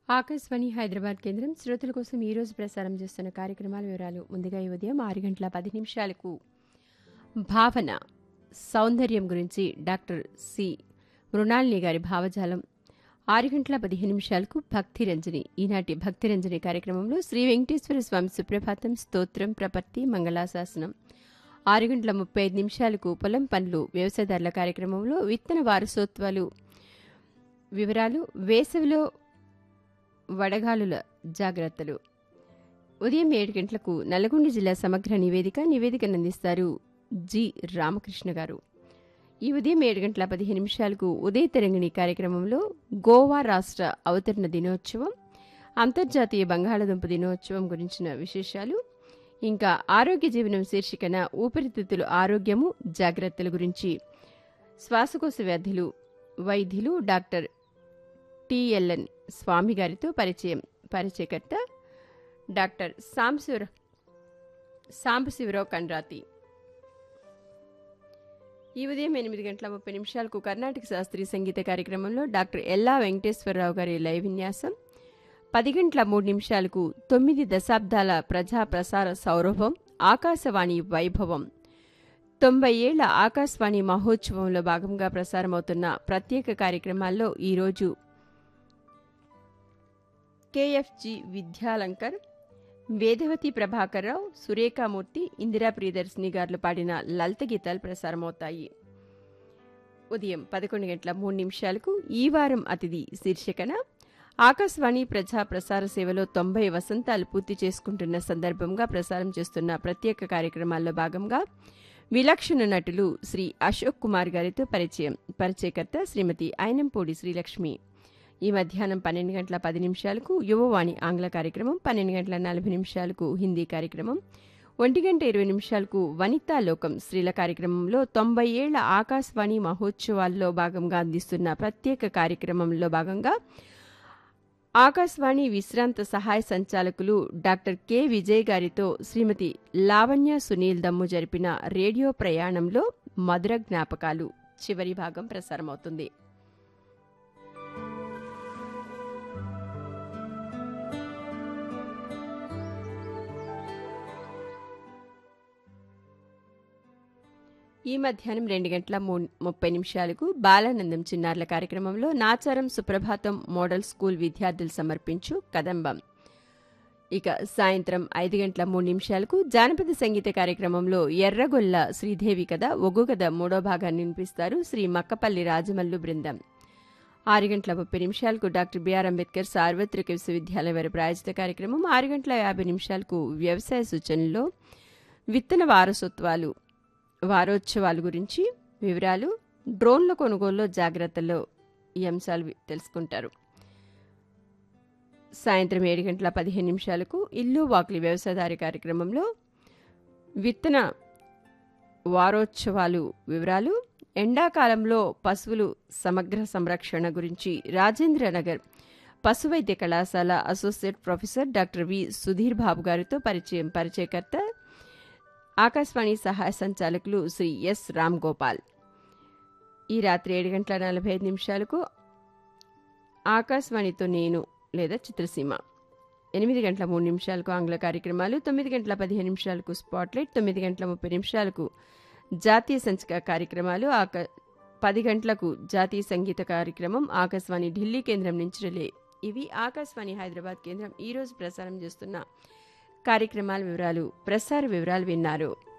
ఆకాశవాణి హైదరాబాద్ కేంద్రం శ్రోతల కోసం ఈ రోజు ప్రసారం చేస్తున్న కార్యక్రమాల వివరాలు ముందుగా ఈ ఉదయం ఆరు గంటల పది నిమిషాలకు భావన సౌందర్యం గురించి డాక్టర్ సి మృణాలిని గారి భావజాలం ఆరు గంటల పదిహేను నిమిషాలకు భక్తి రంజని ఈనాటి భక్తి రంజని కార్యక్రమంలో శ్రీ వెంకటేశ్వర స్వామి సుప్రభాతం స్తోత్రం ప్రపత్తి మంగళాశాసనం ఆరు గంటల ముప్పై ఐదు నిమిషాలకు పొలం పనులు వ్యవసాయదారుల కార్యక్రమంలో విత్తన వారసత్వాలు వివరాలు వేసవిలో వడగాలుల జాగ్రత్తలు ఉదయం ఏడు గంటలకు నల్గొండ జిల్లా సమగ్ర నివేదిక నివేదికను అందిస్తారు జి రామకృష్ణ గారు ఈ ఉదయం ఏడు గంటల పదిహేను నిమిషాలకు ఉదయ తరంగిణి కార్యక్రమంలో గోవా రాష్ట్ర అవతరణ దినోత్సవం అంతర్జాతీయ బంగాళాదుంప దినోత్సవం గురించిన విశేషాలు ఇంకా ఆరోగ్య జీవనం శీర్షికన ఊపిరితిత్తుల ఆరోగ్యము జాగ్రత్తల గురించి శ్వాసకోశ వ్యాధులు వైద్యులు డాక్టర్ టిఎల్ఎన్ స్వామి గారితో పరిచయం పరిచయకర్త డాక్టర్ సాంబశివర సాంబశివరావు కండ్రాతి ఈ ఉదయం ఎనిమిది గంటల ముప్పై నిమిషాలకు కర్ణాటక శాస్త్రీయ సంగీత కార్యక్రమంలో డాక్టర్ ఎల్లా వెంకటేశ్వరరావు గారి లైవ్ విన్యాసం పది గంటల మూడు నిమిషాలకు తొమ్మిది దశాబ్దాల ప్రజా ప్రసార సౌరభం ఆకాశవాణి వైభవం తొంభై ఏళ్ల ఆకాశవాణి మహోత్సవంలో భాగంగా ప్రసారమవుతున్న ప్రత్యేక కార్యక్రమాల్లో ఈరోజు కేఎఫ్జి విద్యాలంకర్ వేదవతి ప్రభాకర్రావు సురేఖామూర్తి ఇందిరా ప్రియదర్శిని గారులు పాడిన లలిత గీతాలు ప్రసారమవుతాయి ఉదయం పదకొండు గంటల మూడు నిమిషాలకు ఈ వారం అతిథి శీర్షికన ఆకాశవాణి ప్రజా ప్రసార సేవలో తొంభై వసంతాలు పూర్తి చేసుకుంటున్న సందర్భంగా ప్రసారం చేస్తున్న ప్రత్యేక కార్యక్రమాల్లో భాగంగా విలక్షణ నటులు శ్రీ అశోక్ కుమార్ గారితో పరిచయం పరిచయకర్త శ్రీమతి అయినంపూడి శ్రీలక్ష్మి ఈ మధ్యాహ్నం పన్నెండు గంటల పది నిమిషాలకు యువవాణి ఆంగ్ల కార్యక్రమం పన్నెండు గంటల నలభై నిమిషాలకు హిందీ కార్యక్రమం ఒంటి గంట ఇరవై నిమిషాలకు వనితా లోకం స్త్రీల కార్యక్రమంలో తొంభై ఏళ్ల ఆకాశవాణి మహోత్సవాల్లో భాగంగా అందిస్తున్న ప్రత్యేక కార్యక్రమంలో భాగంగా ఆకాశవాణి విశ్రాంత సహాయ సంచాలకులు డాక్టర్ కె విజయ్ గారితో శ్రీమతి లావణ్య సునీల్ దమ్ము జరిపిన రేడియో ప్రయాణంలో మధుర జ్ఞాపకాలు చివరి భాగం ప్రసారమవుతుంది ఈ మధ్యాహ్నం రెండు గంటల ముప్పై నిమిషాలకు బాలానందం చిన్నారుల కార్యక్రమంలో నాచారం సుప్రభాతం మోడల్ స్కూల్ విద్యార్థులు సమర్పించు కదంబం ఇక సాయంత్రం ఐదు గంటల మూడు నిమిషాలకు జానపద సంగీత కార్యక్రమంలో ఎర్రగొల్ల శ్రీదేవి కథ ఒగ్గు కథ మూడో భాగాన్ని వినిపిస్తారు శ్రీ మక్కపల్లి రాజమల్లు బృందం ఆరు గంటల ముప్పై నిమిషాలకు డాక్టర్ బిఆర్ అంబేద్కర్ సార్వత్రిక విశ్వవిద్యాలయం వారి ప్రాయోజిత కార్యక్రమం ఆరు గంటల యాభై నిమిషాలకు వ్యవసాయ సూచనల్లో విత్తన వారసత్వాలు వారోత్సవాల గురించి వివరాలు డ్రోన్ల కొనుగోలులో జాగ్రత్తల్లో ఈ అంశాలు తెలుసుకుంటారు సాయంత్రం ఏడు గంటల పదిహేను నిమిషాలకు ఇల్లు వాకిలి వ్యవసాయదారి కార్యక్రమంలో విత్తన వారోత్సవాలు వివరాలు ఎండాకాలంలో పశువులు సమగ్ర సంరక్షణ గురించి రాజేంద్రనగర్ పశువైద్య కళాశాల associate professor doctor V Sudheer Babu గారితో పరిచయం పరిచయకర్త ఆకాశవాణి సహాయ సంచాలకులు శ్రీ ఎస్ రామ్ గోపాల్ ఈ రాత్రి ఏడు గంటల నలభై ఐదు నిమిషాలకు ఆకాశవాణితో నేను లేదా చిత్రసీమ ఎనిమిది గంటల మూడు నిమిషాలకు ఆంగ్ల కార్యక్రమాలు తొమ్మిది గంటల పదిహేను నిమిషాలకు స్పాట్లైట్ తొమ్మిది గంటల ముప్పై నిమిషాలకు జాతీయ సంచిక కార్యక్రమాలు ఆక పది గంటలకు జాతీయ సంగీత కార్యక్రమం ఆకాశవాణి ఢిల్లీ కేంద్రం నుంచి రిలే ఇవి ఆకాశవాణి హైదరాబాద్ కేంద్రం ఈరోజు ప్రసారం చేస్తున్న కార్యక్రమాల వివరాలు ప్రసార వివరాలు విన్నారు